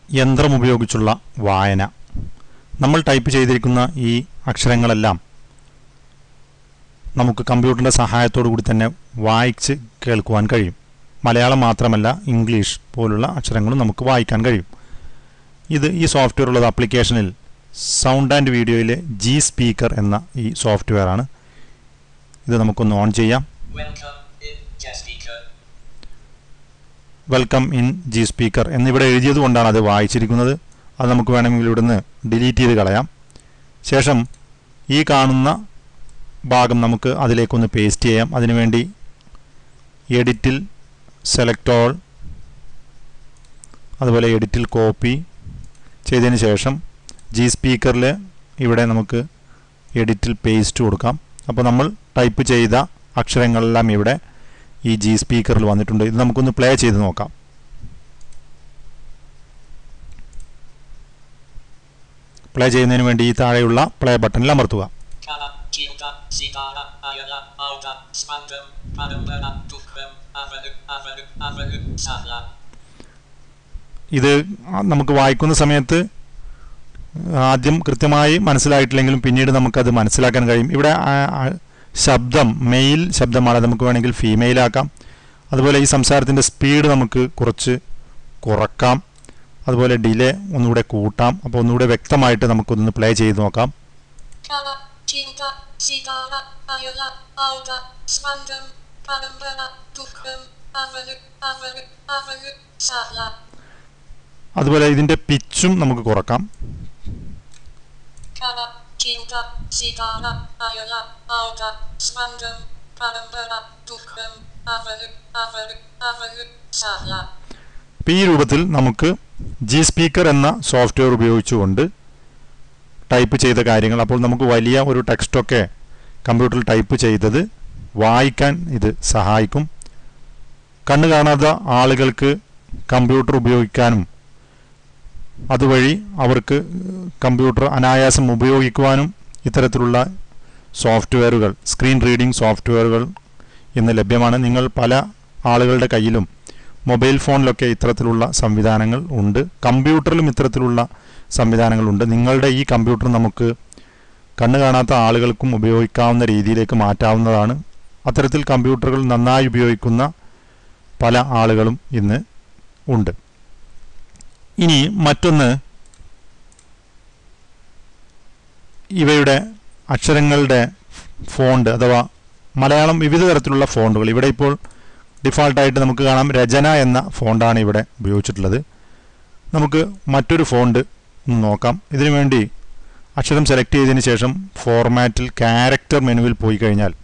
യന്ത്രം ഉപയോഗിച്ചുള്ള വായന നമ്മൾ ടൈപ്പ് ചെയ്തിരിക്കുന്ന ഈ അക്ഷരങ്ങളെല്ലാം നമുക്ക് കമ്പ്യൂട്ടറിൻ്റെ സഹായത്തോടു കൂടി തന്നെ വായിച്ച് കേൾക്കുവാൻ കഴിയും മലയാളം മാത്രമല്ല ഇംഗ്ലീഷ് പോലുള്ള അക്ഷരങ്ങളും നമുക്ക് വായിക്കാൻ കഴിയും ഇത് ഈ സോഫ്റ്റ്വെയർ ഉള്ളത് ആപ്ലിക്കേഷനിൽ സൗണ്ട് ആൻഡ് വീഡിയോയിലെ ജി സ്പീക്കർ എന്ന ഈ സോഫ്റ്റ്വെയർ ആണ് ഇത് നമുക്കൊന്ന് ഓൺ ചെയ്യാം Welcome in Jaspeaker. Welcome in G speaker എന്നിവിടെ എഴുതിയത് കൊണ്ടാണ് അത് വായിച്ചിരിക്കുന്നത് അത് നമുക്ക് വേണമെങ്കിൽ ഇവിടുന്ന് ഡിലീറ്റ് ചെയ്ത് കളയാം ശേഷം ഈ കാണുന്ന ഭാഗം നമുക്ക് അതിലേക്കൊന്ന് പേസ്റ്റ് ചെയ്യാം അതിനുവേണ്ടി എഡിറ്റിൽ സെലക്ട് ഓൾ അതുപോലെ എഡിറ്റിൽ കോപ്പി ചെയ്തതിന് ശേഷം ജി സ്പീക്കറിൽ ഇവിടെ നമുക്ക് എഡിറ്റിൽ പേസ്റ്റ് കൊടുക്കാം അപ്പോൾ നമ്മൾ ടൈപ്പ് ചെയ്ത അക്ഷരങ്ങളെല്ലാം ഇവിടെ ഈ ജി സ്പീക്കറിൽ വന്നിട്ടുണ്ട് ഇത് നമുക്കൊന്ന് പ്ലേ ചെയ്ത് നോക്കാം പ്ലേ ചെയ്യുന്നതിന് വേണ്ടി ഈ താഴെയുള്ള പ്ലേ ബട്ടണിൽ അമർത്തുക Kala, Kilta, Sigara, Ayala, Alda, Spandam, Padambana, Dukram, Avanu, Avanu, Avanu, Sahla. ഇത് നമുക്ക് വായിക്കുന്ന സമയത്ത് ആദ്യം കൃത്യമായി മനസ്സിലായിട്ടില്ലെങ്കിലും പിന്നീട് നമുക്കത് മനസ്സിലാക്കാൻ കഴിയും ഇവിടെ ആ- ആ ശബ്ദം മെയിൽ ശബ്ദമാണ് അത് നമുക്ക് വേണമെങ്കിൽ ഫീമെയിൽ ആക്കാം അതുപോലെ ഈ സംസാരത്തിൻ്റെ സ്പീഡ് നമുക്ക് കുറച്ച് കുറക്കാം അതുപോലെ ഡിലേ ഒന്നുകൂടെ കൂട്ടാം അപ്പോൾ ഒന്നുകൂടെ വ്യക്തമായിട്ട് നമുക്കൊന്ന് പ്ലേ ചെയ്ത് നോക്കാം Kala, Kilta, Sigara, Ayala, Alda, Spandam, Padambana, Dukram, Avanu, Avanu, Avanu, Sahla. അതുപോലെ ഇതിൻ്റെ പിച്ചും നമുക്ക് കുറക്കാം Kala, Kilta, Sigara, Ayala, Alda, Spandam, Padambana, Dukram, Avanu, Avanu, Avanu, Sahla. അപ്പോൾ ഈ രൂപത്തിൽ നമുക്ക് ജി സ്പീക്കർ എന്ന സോഫ്റ്റ്വെയർ ഉപയോഗിച്ചുകൊണ്ട് ടൈപ്പ് ചെയ്ത കാര്യങ്ങൾ അപ്പോൾ നമുക്ക് വലിയ ഒരു ടെക്സ്റ്റൊക്കെ കമ്പ്യൂട്ടറിൽ ടൈപ്പ് ചെയ്തത് വായിക്കാൻ ഇത് സഹായിക്കും കണ്ണ് കാണാത്ത ആളുകൾക്ക് കമ്പ്യൂട്ടർ ഉപയോഗിക്കാനും അതുവഴി അവർക്ക് കമ്പ്യൂട്ടർ അനായാസം ഉപയോഗിക്കുവാനും ഇത്തരത്തിലുള്ള സോഫ്റ്റ്വെയറുകൾ സ്ക്രീൻ റീഡിംഗ് സോഫ്റ്റ്വെയറുകൾ ഇന്ന് ലഭ്യമാണ് നിങ്ങൾ പല ആളുകളുടെ കയ്യിലും മൊബൈൽ ഫോണിലൊക്കെ ഇത്തരത്തിലുള്ള സംവിധാനങ്ങൾ ഉണ്ട് കമ്പ്യൂട്ടറിലും ഇത്തരത്തിലുള്ള സംവിധാനങ്ങളുണ്ട് നിങ്ങളുടെ ഈ കമ്പ്യൂട്ടർ നമുക്ക് കണ്ണ് കാണാത്ത ആളുകൾക്കും ഉപയോഗിക്കാവുന്ന രീതിയിലേക്ക് മാറ്റാവുന്നതാണ് അത്തരത്തിൽ കമ്പ്യൂട്ടറുകൾ നന്നായി ഉപയോഗിക്കുന്ന പല ആളുകളും ഇന്ന് ഉണ്ട് ഇനി മറ്റൊന്ന് ഇവയുടെ അക്ഷരങ്ങളുടെ ഫോണ്ട് അഥവാ മലയാളം വിവിധ തരത്തിലുള്ള ഫോണ്ടുകൾ ഇവിടെ ഇപ്പോൾ ഡിഫാൾട്ടായിട്ട് നമുക്ക് കാണാം രചന എന്ന ഫോണ്ടാണ് ഇവിടെ ഉപയോഗിച്ചിട്ടുള്ളത് നമുക്ക് മറ്റൊരു ഫോണ്ട് ഒന്ന് നോക്കാം ഇതിനു വേണ്ടി അക്ഷരം സെലക്ട് ചെയ്തതിന് ശേഷം ഫോർമാറ്റിൽ ക്യാരക്ടർ മെനുവിൽ പോയി കഴിഞ്ഞാൽ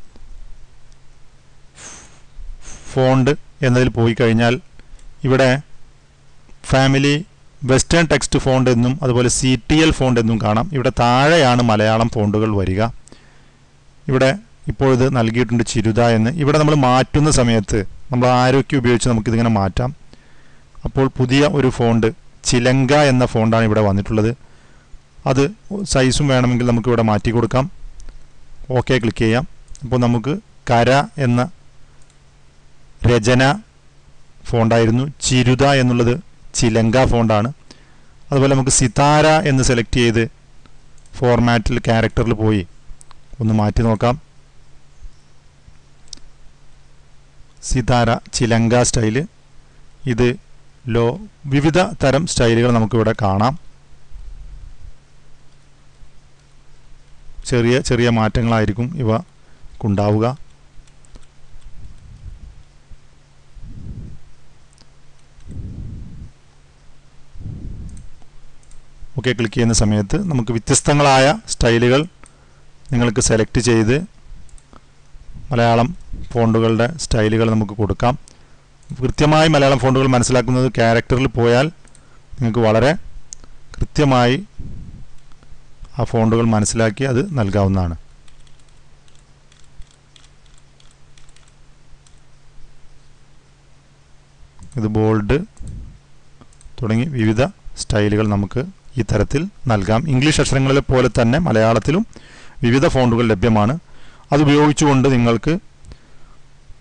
ഫോണ്ട് എന്നതിൽ പോയി കഴിഞ്ഞാൽ ഇവിടെ ഫാമിലി വെസ്റ്റേൺ ടെക്സ്റ്റ് ഫോണ്ട് എന്നും അതുപോലെ സി ടി എൽ ഫോണ്ട് എന്നും കാണാം ഇവിടെ താഴെയാണ് മലയാളം ഫോണ്ടുകൾ വരിക ഇവിടെ ഇപ്പോൾ ഇത് നൽകിയിട്ടുണ്ട് ചിരുത എന്ന് ഇവിടെ നമ്മൾ മാറ്റുന്ന സമയത്ത് നമ്മൾ ആരോഗ്യം ഉപയോഗിച്ച് നമുക്കിതിങ്ങനെ മാറ്റാം അപ്പോൾ പുതിയ ഒരു ഫോണ്ട് ചിലങ്ക എന്ന ഫോണ്ടാണ് ഇവിടെ വന്നിട്ടുള്ളത് അത് സൈസും വേണമെങ്കിൽ നമുക്ക് ഇവിടെ മാറ്റി കൊടുക്കാം ഓക്കെ ക്ലിക്ക് ചെയ്യാം അപ്പോൾ നമുക്ക് കര എന്ന രചന ഫോണ്ടായിരുന്നു ചിരുത എന്നുള്ളത് ചിലങ്ക ഫോണ്ടാണ് അതുപോലെ നമുക്ക് സിതാര എന്ന് സെലക്ട് ചെയ്ത് ഫോർമാറ്റിൽ ക്യാരക്ടറിൽ പോയി ഒന്ന് മാറ്റി നോക്കാം സിതാര ചിലങ്ക സ്റ്റൈല് ഇത് ലോ വിവിധ തരം സ്റ്റൈലുകൾ നമുക്കിവിടെ കാണാം ചെറിയ ചെറിയ മാറ്റങ്ങളായിരിക്കും ഇവ ഉണ്ടാവുക ഓക്കെ ക്ലിക്ക് ചെയ്യുന്ന സമയത്ത് നമുക്ക് വ്യത്യസ്തങ്ങളായ സ്റ്റൈലുകൾ നിങ്ങൾക്ക് സെലക്ട് ചെയ്ത് മലയാളം ഫോണ്ടുകളുടെ സ്റ്റൈലുകൾ നമുക്ക് കൊടുക്കാം കൃത്യമായി മലയാളം ഫോണ്ടുകൾ മനസ്സിലാക്കുന്നത് ക്യാരക്ടറിൽ പോയാൽ നിങ്ങൾക്ക് വളരെ കൃത്യമായി ആ ഫോണ്ടുകൾ മനസ്സിലാക്കി അത് നൽകാവുന്നതാണ് ഇത് ബോൾഡ് തുടങ്ങി വിവിധ സ്റ്റൈലുകൾ നമുക്ക് ഈ തരത്തിൽ നൽകാം ഇംഗ്ലീഷ് അക്ഷരങ്ങളെ പോലെ തന്നെ മലയാളത്തിലും വിവിധ ഫോണ്ടുകൾ ലഭ്യമാണ് അത് ഉപയോഗിച്ചുകൊണ്ട് നിങ്ങൾക്ക്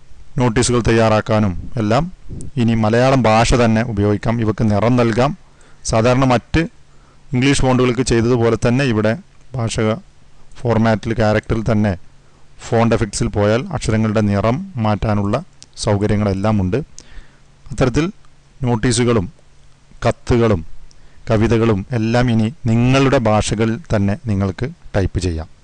നോട്ടീസുകൾ തയ്യാറാക്കാനും എല്ലാം ഇനി മലയാളം ഭാഷ തന്നെ ഉപയോഗിക്കാം ഇവക്ക് നിറം നൽകാം സാധാരണ മറ്റ് ഇംഗ്ലീഷ് ഫോണ്ടുകൾക്ക് ചെയ്തതുപോലെ തന്നെ ഇവിടെ ഭാഷക ഫോർമാറ്റിൽ ക്യാരക്ടറിൽ തന്നെ ഫോണ്ട് എഫക്ട്സിൽ പോയാൽ അക്ഷരങ്ങളുടെ നിറം മാറ്റാനുള്ള സൗകര്യങ്ങളെല്ലാം ഉണ്ട് അത്തരത്തിൽ നോട്ടീസുകളും കത്തുകളും കവിതകളും എല്ലാം ഇനി നിങ്ങളുടെ ഭാഷകളിൽ തന്നെ നിങ്ങൾക്ക് ടൈപ്പ് ചെയ്യാം